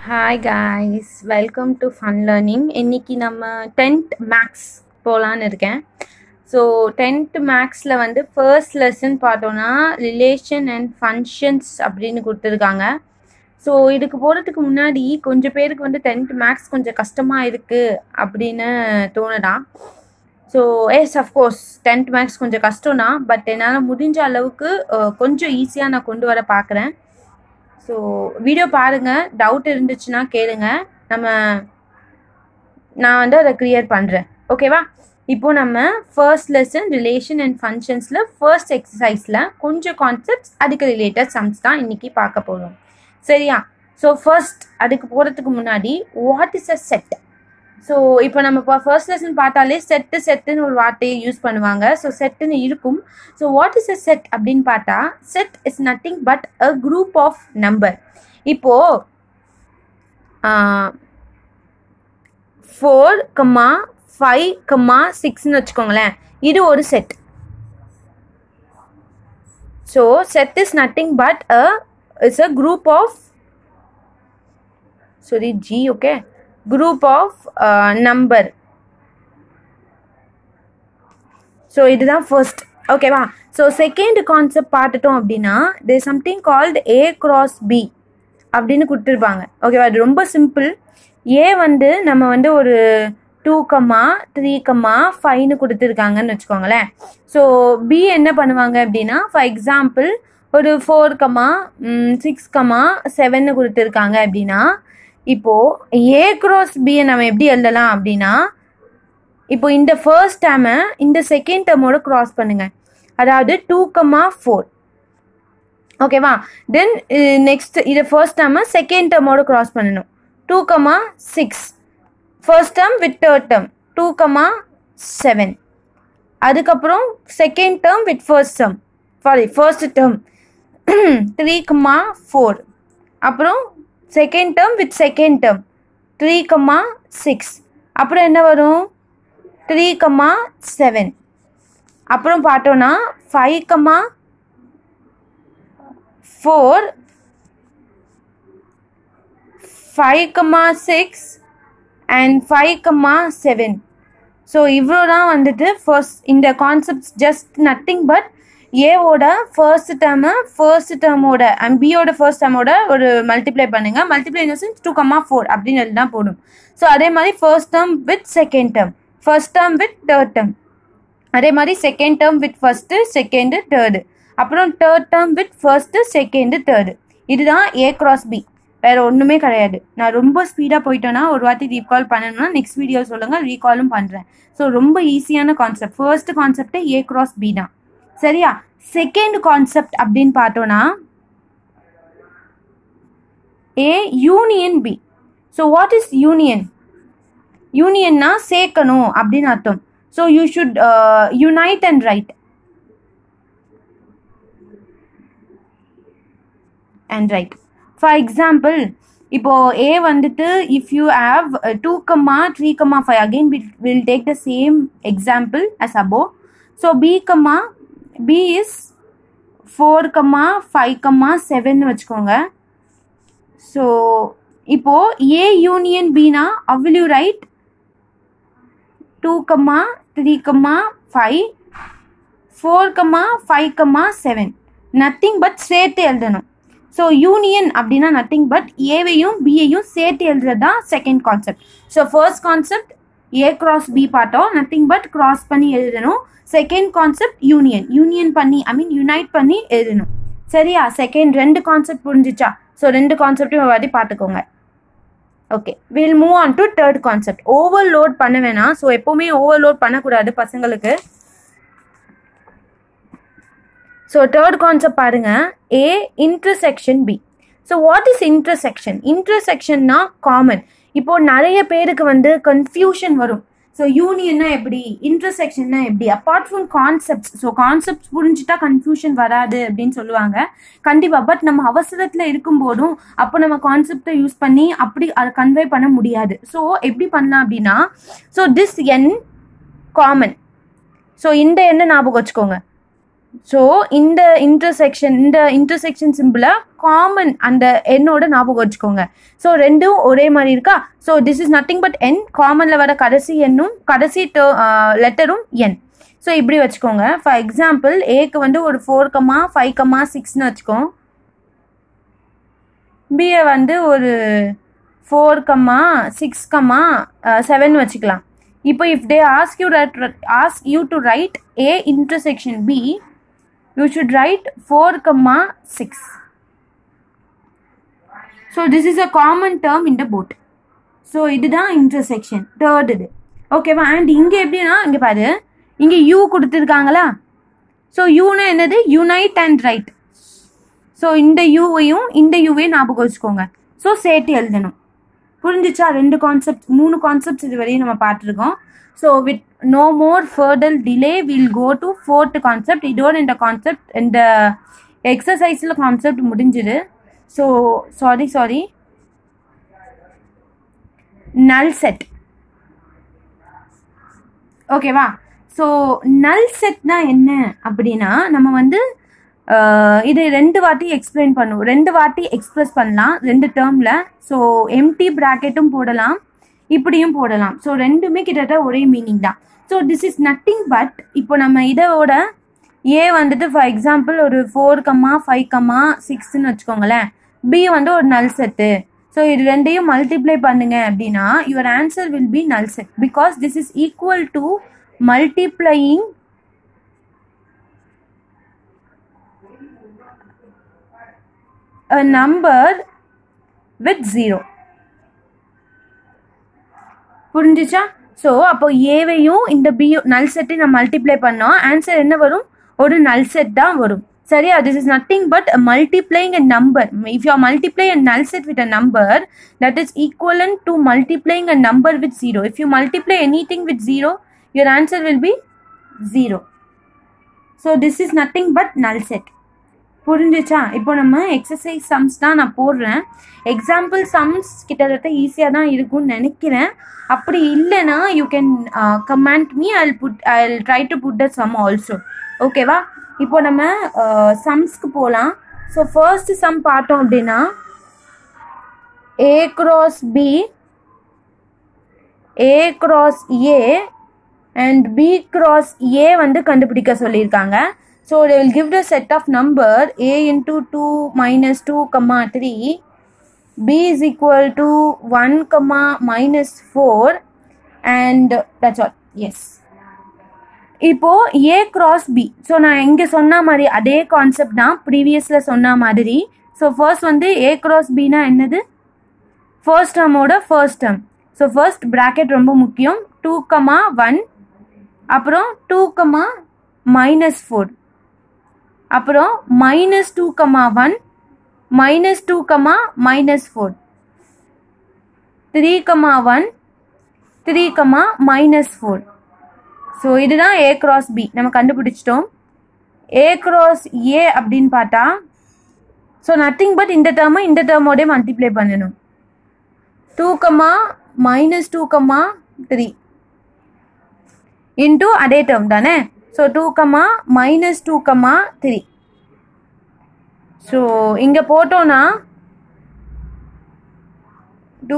Hi guys welcome to fun learning இன்னைக்கு நம்ம tenth maths போகலான்னு இருக்கேன் ஸோ டென்த் மேக்ஸில் வந்து ஃபர்ஸ்ட் லெசன் பார்த்தோன்னா ரிலேஷன் அண்ட் ஃபங்க்ஷன்ஸ் அப்படின்னு கொடுத்துருக்காங்க ஸோ இதுக்கு போகிறதுக்கு முன்னாடி கொஞ்சம் பேருக்கு வந்து டென்த் மேக்ஸ் கொஞ்சம் கஷ்டமாக இருக்குது அப்படின்னு தோணுதான் so yes of course tenth maths கொஞ்சம் கஷ்டம் தான் பட் என்னால் முடிஞ்ச அளவுக்கு அஹ், கொஞ்சம் ஈஸியாக நான் கொண்டு வர பார்க்குறேன் ஸோ வீடியோ பாருங்கள் டவுட் இருந்துச்சுன்னா கேளுங்க நம்ம நான் வந்து அதை க்ளியர் பண்ணுறேன் ஓகேவா இப்போ நம்ம ஃபர்ஸ்ட் லெசன் ரிலேஷன் அண்ட் ஃபங்க்ஷன்ஸில் ஃபர்ஸ்ட் எக்ஸசைஸில் கொஞ்சம் கான்செப்ட்ஸ் அதுக்கு ரிலேட்டட் சம்ஸ் தான் இன்னைக்கு பார்க்க போகிறோம் சரியா ஸோ ஃபர்ஸ்ட் அதுக்கு போகிறதுக்கு முன்னாடி what is a set so இப்போ நம்ம இப்போ ஃபர்ஸ்ட் லெசன் பார்த்தாலே செட்டு செட்டுன்னு ஒரு வார்த்தையை யூஸ் பண்ணுவாங்க ஸோ செட்டுன்னு இருக்கும் so what is a set அப்படின்னு பார்த்தா set is nothing but a group of number இப்போ ஃபோர் கம்மா ஃபைவ் கம்மா சிக்ஸ்னு வச்சுக்கோங்களேன் இது ஒரு set so set is nothing but a is a group of sorry g okay group of uh, number so இதுதான் first ஓகேவா so second concept பார்த்துட்டோம் அப்படின்னா they something called A cross B அப்படின்னு கொடுத்துருப்பாங்க ஓகேவா அது ரொம்ப சிம்பிள் ஏ வந்து நம்ம வந்து ஒரு டூ கம்மா த்ரீ கம்மா ஃபைவ்னு கொடுத்துருக்காங்கன்னு வச்சுக்கோங்களேன் ஸோ பி என்ன பண்ணுவாங்க அப்படின்னா ஃபார் எக்ஸாம்பிள் ஒரு ஃபோர் கம்மா சிக்ஸ் கம்மா செவன்னு கொடுத்துருக்காங்க அப்படின்னா இப்போது ஏ கிராஸ் பியை நம்ம எப்படி எழுதலாம் அப்படின்னா இப்போ இந்த ஃபர்ஸ்ட் டேர்மை இந்த செகண்ட் டேர்மோட கிராஸ் பண்ணுங்க அதாவது டூ கம்மா ஃபோர் ஓகேவா தென் நெக்ஸ்ட் இது ஃபர்ஸ்ட் டேர்மை செகண்ட் டேர்மோட கிராஸ் பண்ணணும் two comma six first term with third term two comma seven அதுக்கப்புறம் second term with first term sorry first term three comma four அப்புறம் second term with second term three comma six அப்புறம் என்ன வரும் three comma seven அப்புறம் பார்த்தோன்னா five comma four five comma six and five comma seven so இவ்வளோ தான் வந்துட்டு first இந்த கான்செப்ட்ஸ் ஜஸ்ட் நத்திங் பட் ஏவோட ஃபர்ஸ்ட் டேர்மை ஃபர்ஸ்ட் டேர்மோட அண்ட் பியோட ஃபர்ஸ்ட் டேர்மோட ஒரு மல்டிப்ளை பண்ணுங்க மல்டிப்ளை இன் டூ கம்மா ஃபோர் அப்படின்னு எழுதினா போடும் ஸோ அதே மாதிரி first term with second term first term with third term அதே மாதிரி second term with first second third அப்புறம் third term with first second third இதுதான் ஏ கிராஸ் பி வேற ஒன்றுமே கிடையாது நான் ரொம்ப ஸ்பீடாக போயிட்டேன்னா ஒரு வாட்டி ரீகால் பண்ணணும்னா நெக்ஸ்ட் வீடியோ சொல்லுங்கள் ரீகாலும் பண்ணுறேன் ஸோ ரொம்ப ஈஸியான கான்செப்ட் ஃபர்ஸ்ட் கான்செப்டே ஏ கிராஸ் பி தான் சரியா செகண்ட் கான்செப்ட் அப்படின்னு பார்த்தோன்னா A union B so what is union யூனியன்னா சேர்க்கணும் அப்படின்னு அர்த்தம் so you should unite and write and write for example இப்போ ஏ வந்துட்டு if you have two comma three comma five again will take the same example as above so B comma B is four comma five comma seven வச்சுக்கோங்க so இப்போ A union பினா will you write two comma three comma five four comma five comma seven nothing but சேர்த்து எழுதணும் so union அப்படின்னா nothing but ஏவையும் பியையும் சேர்த்து எழுதுறது தான் second concept so first concept A cross B பார்த்தோம் நத்திங் பட் கிராஸ் பண்ணி எழுதணும் செகண்ட் கான்செப்ட் யூனியன் யூனியன் பண்ணி ஐ மீன் யுனைட் பண்ணி எழுதணும் சரியா செகண்ட் ரெண்டு கான்செப்ட் புரிஞ்சிச்சா ஸோ ரெண்டு கான்செப்டையும் வாட்டி பார்த்துக்கோங்க okay will move on to third concept overload பண்ண வேணாம் ஸோ எப்போவுமே ஓவர்லோட் பண்ணக்கூடாது பசங்களுக்கு ஸோ தேர்ட் கான்செப்ட் பாருங்க A intersection B so what is intersection இன்டர்செக்ஷன்னா காமன் இப்போ நிறைய பேருக்கு வந்து கன்ஃபியூஷன் வரும் ஸோ யூனியன்னா எப்படி இன்டர்செக்ஷன்னா எப்படி apart from concepts so concepts புரிஞ்சுட்டா கன்ஃபியூஷன் வராது அப்படின்னு சொல்லுவாங்க கண்டிப்பாக பட் நம்ம அவசரத்தில் இருக்கும்போதும் அப்போ நம்ம கான்செப்டை யூஸ் பண்ணி அப்படி அதை கன்வே பண்ண முடியாது ஸோ எப்படி பண்ணலாம் அப்படின்னா so this in common so இந்த எண்ணை ஞாபகம் வச்சுக்கோங்க ஸோ இந்த இன்டர்செக்ஷன் இந்த இன்டர்செக்ஷன் சிம்பிளை காமன் அந்த எண்ணோட ஞாபகம் வச்சுக்கோங்க ஸோ ரெண்டும் ஒரே மாதிரி இருக்கா so this is nothing but in காமனில் வர கடைசி எண்ணும் கடைசி லெட்டரும் என் ஸோ இப்படி வச்சுக்கோங்க ஃபார் எக்ஸாம்பிள் ஏக்கு வந்து ஒரு ஃபோர் கம்மா ஃபைவ் கம்மா சிக்ஸ்னு வச்சுக்கோங்க பிஏ வந்து ஒரு four comma six comma seven வச்சுக்கலாம் இப்போ if they ask you ask you to write A intersection B you should write four comma six so this is a common term in the both so இதுதான் intersection third இது ஓகேவா and இங்கே எப்படின்னா இங்கே பாரு இங்கே யூ கொடுத்துருக்காங்களா so யூனா என்னது யுனைட் அண்ட் ரைட் ஸோ இந்த யூவையும் இந்த யூவையும் ஞாபகம் வச்சுக்கோங்க ஸோ சேர்த்து எழுதணும் புரிஞ்சிச்சா ரெண்டு கான்செப்ட் மூணு கான்செப்ட்ஸ் இது வரையும் நம்ம பார்த்துருக்கோம் so with no more further delay will go to fourth concept இதோட இந்த கான்செப்ட் இந்த எக்ஸசைஸில் கான்செப்ட் முடிஞ்சுது so sorry sorry null set ஓகேவா ஸோ நல் செட்னா என்ன அப்படின்னா நம்ம வந்து இது ரெண்டு வாட்டி எக்ஸ்பிளைன் பண்ணுவோம் ரெண்டு வாட்டி எக்ஸ்பிரஸ் பண்ணலாம் ரெண்டு டேர்மில் ஸோ எம்டி ப்ராக்கெட்டும் போடலாம் இப்படியும் போடலாம் ஸோ ரெண்டுமே கிட்டத்தட்ட ஒரே மீனிங் தான் so this is nothing but இப்போ நம்ம இதோட ஏ வந்துட்டு ஃபார் எக்ஸாம்பிள் ஒரு ஃபோர் கம்மா ஃபைவ் கம்மா சிக்ஸ்ன்னு வச்சுக்கோங்களேன் பி வந்து ஒரு நல் செட்டு ஸோ இது ரெண்டையும் மல்டிப்ளை பண்ணுங்க அப்படின்னா your answer will be null set because this is equal to multiplying a number with zero புரிஞ்சிச்சா ஸோ அப்போ ஏவையும் இந்த பியும் நல் செட்டையும் நம்ம மல்டிப்ளை பண்ணோம் ஆன்சர் என்ன வரும் ஒரு நல் செட் தான் வரும் சரியா this is nothing but multiplying a number if you multiply a null set with a number that is equal to multiplying a number with zero if you multiply anything with zero your answer will be zero so this is nothing but null set புரிஞ்சிச்சா இப்போ நம்ம exercise sums தான் நான் போடுறேன் example sums கிட்டத்தட்ட ஈஸியாக தான் இருக்கும்னு நினைக்கிறேன் அப்படி இல்லைன்னா you can comment me I put I try to put the sum also ஓகேவா இப்போ நம்ம சம்ஸ்க்கு போகலாம் ஸோ ஃபர்ஸ்ட் சம் பார்த்தோம் அப்படின்னா A cross B A cross A and B cross A வந்து கண்டுபிடிக்க சொல்லியிருக்காங்க So they will give the set of number a into 2 minus 2 comma 3 b is equal to 1 comma minus 4 and that's all yes இப்போ A cross B so நான் இங்கே சொன்ன மாதிரி அதே concept தான் ப்ரீவியஸில் சொன்ன மாதிரி ஸோ ஃபர்ஸ்ட் வந்து ஏ கிராஸ் பினா என்னது ஃபர்ஸ்ட் டேர்மோட first term so first bracket ரொம்ப முக்கியம் டூ கமா ஒன் அப்புறம் டூ கமா மைனஸ் ஃபோர் அப்புறம் minus two comma one minus two comma minus four three comma one three comma minus four so இதுதான் A cross B நம்ம கண்டுபிடிச்சிட்டோம் ஏ cross ஏ அப்படின்னு பார்த்தா so nothing but இந்த டேர்மை இந்த டேர்மோடய மல்டிப்ளை பண்ணணும் two comma minus two comma three into அதே டேர்ம் தானே so two comma minus two comma three so இங்கே போட்டோன்னா two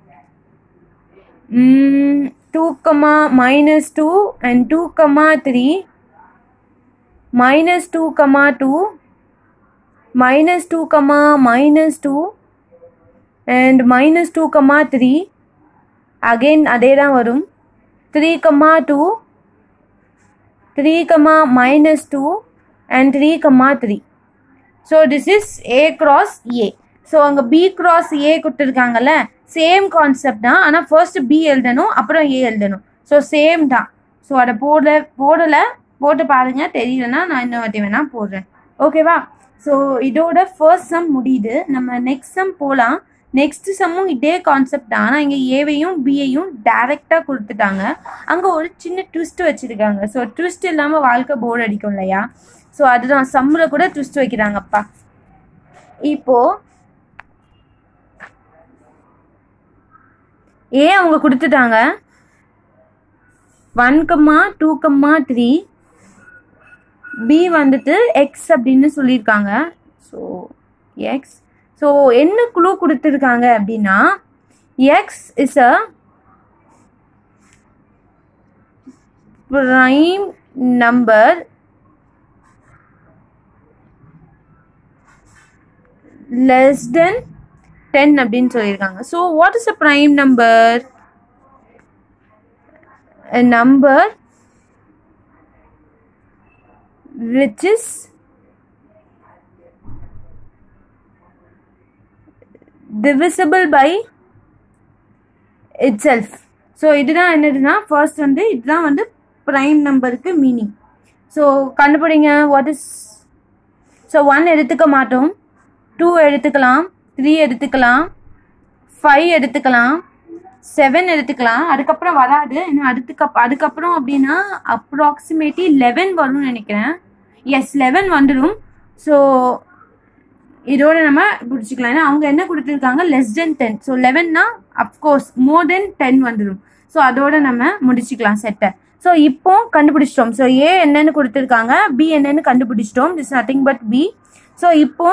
two comma minus two and two comma three minus two comma two minus two comma minus two and minus two comma three again அதே தான் வரும் three comma two three comma minus two and three comma three so this is A cross A so அங்கே B cross A கொடுத்துருக்காங்கல்ல same concept தான் ஆனால் first B எழுதணும் அப்புறம் ஏ எழுதணும் ஸோ சேம் தான் ஸோ அதை போட போடலை போட்டு பாருங்க தெரியலன்னா நான் இன்னும் வாட்டி வேணால் போடுறேன் ஓகேவா ஸோ இதோட ஃபர்ஸ்ட் சம் முடியுது நம்ம நெக்ஸ்ட் சம் போகலாம் நெக்ஸ்ட் சம்மும் இதே கான்செப்ட் தான் ஆனால் இங்கே ஏவையும் பியையும் டைரெக்டாக கொடுத்துட்டாங்க அங்கே ஒரு சின்ன ட்விஸ்ட் வச்சுருக்காங்க ஸோ ட்விஸ்ட் இல்லாமல் வாழ்க்கை போர்டு அடிக்கும் இல்லையா ஸோ அதுதான் சம்மில் கூட ட்விஸ்ட் வைக்கிறாங்கப்பா இப்போது ஏ அவங்க கொடுத்துட்டாங்க one comma two comma three B வந்துட்டு எக்ஸ் அப்படின்னு சொல்லியிருக்காங்க ஸோ எக்ஸ் ஸோ என்ன குழு கொடுத்துருக்காங்க அப்படின்னா X is a prime number less than 10 அப்படின்னு சொல்லியிருக்காங்க so what is a prime number a number which is divisible by itself so இதுதான் என்னதுன்னா ஃபர்ஸ்ட் வந்து இதுதான் வந்து ப்ரைம் நம்பருக்கு மீனிங் ஸோ கண்டுபிடிங்க வாட் இஸ் ஸோ ஒன் எடுத்துக்க மாட்டோம் டூ எடுத்துக்கலாம் த்ரீ எடுத்துக்கலாம் ஃபைவ் எடுத்துக்கலாம் செவன் எடுத்துக்கலாம் அதுக்கப்புறம் வராது ஏன்னா அடுத்துக்கு அதுக்கப்புறம் அப்படின்னா அப்ராக்சிமேட்லி லெவன் வரும்னு நினைக்கிறேன் எஸ் லெவன் வந்துடும் ஸோ இதோட நம்ம பிடிச்சிக்கலாம் ஏன்னா அவங்க என்ன கொடுத்துருக்காங்க லெஸ் தென் டென் ஸோ லெவன்னா அஃப்கோர்ஸ் மோர் தென் டென் வந்துடும் ஸோ அதோட நம்ம முடிச்சுக்கலாம் செட்டை ஸோ இப்போ கண்டுபிடிச்சிட்டோம் ஸோ ஏ என்னன்னு கொடுத்துருக்காங்க பி என்னன்னு கண்டுபிடிச்சிட்டோம் it's nothing but B so இப்போ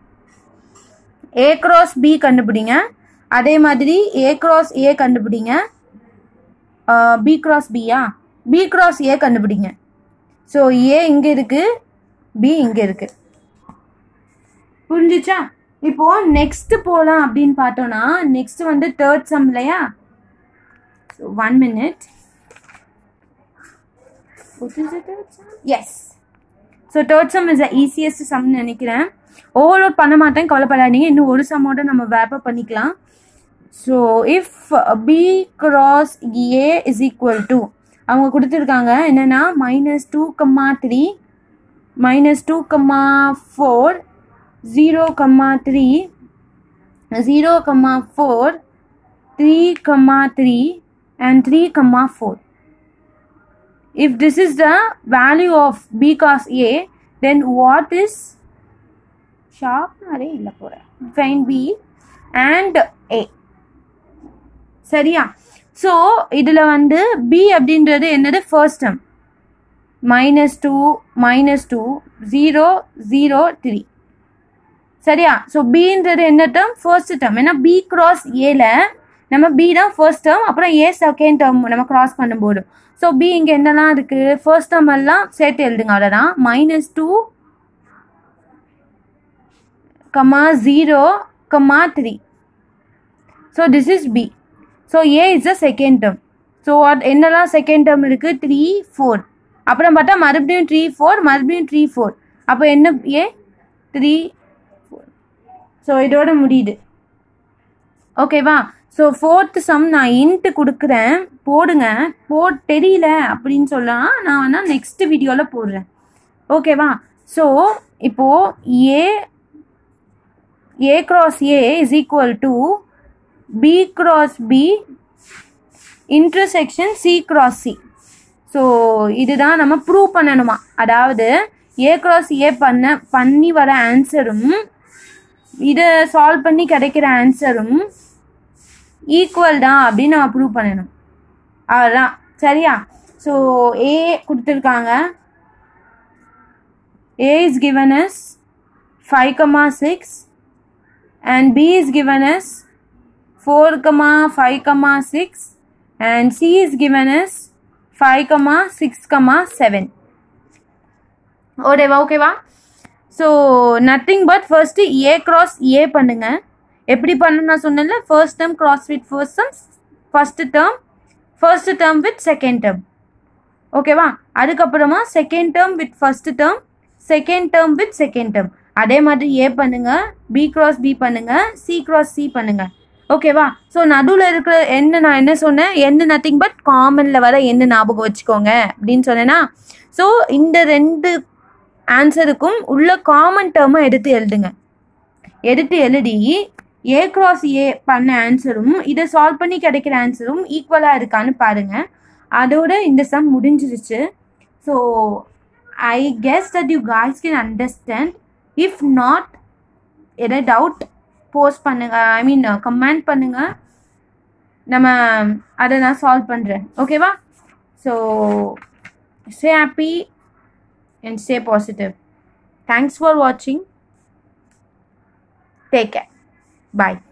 ஏ கிராஸ் பி கண்டுபிடிங்க அதே மாதிரி ஏ கிராஸ் ஏ கண்டுபிடிங்க பி கிராஸ் பியா பி கிராஸ் ஏ கண்டுபிடிங்க ஸோ ஏ இங்கே இருக்கு பி இங்கே இருக்கு புரிஞ்சுச்சா இப்போ நெக்ஸ்ட் போகலாம் அப்படின்னு பார்த்தோம்னா நெக்ஸ்ட் வந்து தேர்ட் சம் இல்லையா one minute yes so third sum is the easiest சம்னு நினைக்கிறேன் ஓவர்லோட் பண்ண மாட்டேன் கவலைப்படாதீங்க இன்னும் ஒரு சம்மோட நம்ம வேப்பப் பண்ணிக்கலாம் so if B cross A is equal to அவங்க கொடுத்துருக்காங்க என்னென்னா minus two comma three minus two comma four zero comma three zero comma four three comma three and 3 comma 4 if this is the value of b cos a then what is ஷார்ப்னாலே இல்லை போகிறேன் fine B and ஏ சரியா so இதில் வந்து B அப்படின்றது என்னது first term minus two minus two zero zero three சரியா so பின்றது என்ன டேர்ம் ஃபர்ஸ்ட் டேர்ம் ஏன்னா பி கிராஸ் ஏல நம்ம பி தான் ஃபர்ஸ்ட் டேர்ம் அப்புறம் ஏ செகண்ட் டேர்ம் நம்ம கிராஸ் பண்ணும்போது ஸோ பி இங்கே என்னெல்லாம் இருக்குது ஃபர்ஸ்ட் டேர்ம் எல்லாம் சேர்த்து எழுதுங்க அவ்வளோதான் minus two comma zero comma three so this is B so A is the second term so என்னெல்லாம் செகண்ட் டேர்ம் இருக்குது த்ரீ ஃபோர் அப்புறம் பார்த்தா மறுபடியும் த்ரீ ஃபோர் மறுபடியும் த்ரீ ஃபோர் அப்போ என்ன ஏ த்ரீ ஃபோர் ஸோ இதோட முடியுது ஓகேவா ஸோ ஃபோர்த்து சம் நான் இன்ட்டு கொடுக்குறேன் போடுங்க போ தெரியல அப்படின்னு சொல்லலாம் நான் வேணால் நெக்ஸ்ட் வீடியோவில் போடுறேன் ஓகேவா ஸோ இப்போது A A cross A is equal to B cross B intersection C cross C so இதுதான் நம்ம ப்ரூவ் பண்ணணுமா அதாவது ஏ கிராஸ் ஏ பண்ண பண்ணி வர ஆன்சரும் இதை சால்வ் பண்ணி கிடைக்கிற ஆன்சரும் ஈக்குவல் தான் அப்படின்னு நம்ம ப்ரூவ் பண்ணணும் அவ்வளோதான் சரியா ஸோ ஏ கொடுத்துருக்காங்க A is given as five comma six and B is given as four comma five comma six and C is given as five comma six comma seven ஓகேவா ஓகேவா so nothing but first A cross A பண்ணுங்க எப்படி பண்ணணும் நான் சொன்னேன்ல first term cross with first term first term first term with second term ஓகேவா அதுக்கப்புறமா second term with first term second term with second term அதே மாதிரி ஏ பண்ணுங்க பி கிராஸ் பி பண்ணுங்க சி கிராஸ் சி பண்ணுங்க ஓகேவா ஸோ நடுவில் இருக்கிற என்ன நான் என்ன சொன்னேன் என்ன நத்திங் பட் காமனில் வர என்ன ஞாபகம் வச்சுக்கோங்க அப்படின்னு சொன்னேன்னா ஸோ இந்த ரெண்டு ஆன்சருக்கும் உள்ள காமன் டேர்மை எடுத்து எழுதுங்க எடுத்து எழுதி ஏ கிராஸ் ஏ பண்ண ஆன்சரும் இதை சால்வ் பண்ணி கிடைக்கிற ஆன்சரும் ஈக்குவலாக இருக்கான்னு பாருங்க அதோட இந்த சம் முடிஞ்சிருச்சு so I guess that you guys can understand if not எதை டவுட் போஸ்ட் பண்ணுங்க ஐ மீன் கமெண்ட் பண்ணுங்க நம்ம அதை நான் சால்வ் பண்ணுறேன் ஓகேவா so stay happy and stay positive. Thanks for watching. Take care. Bye.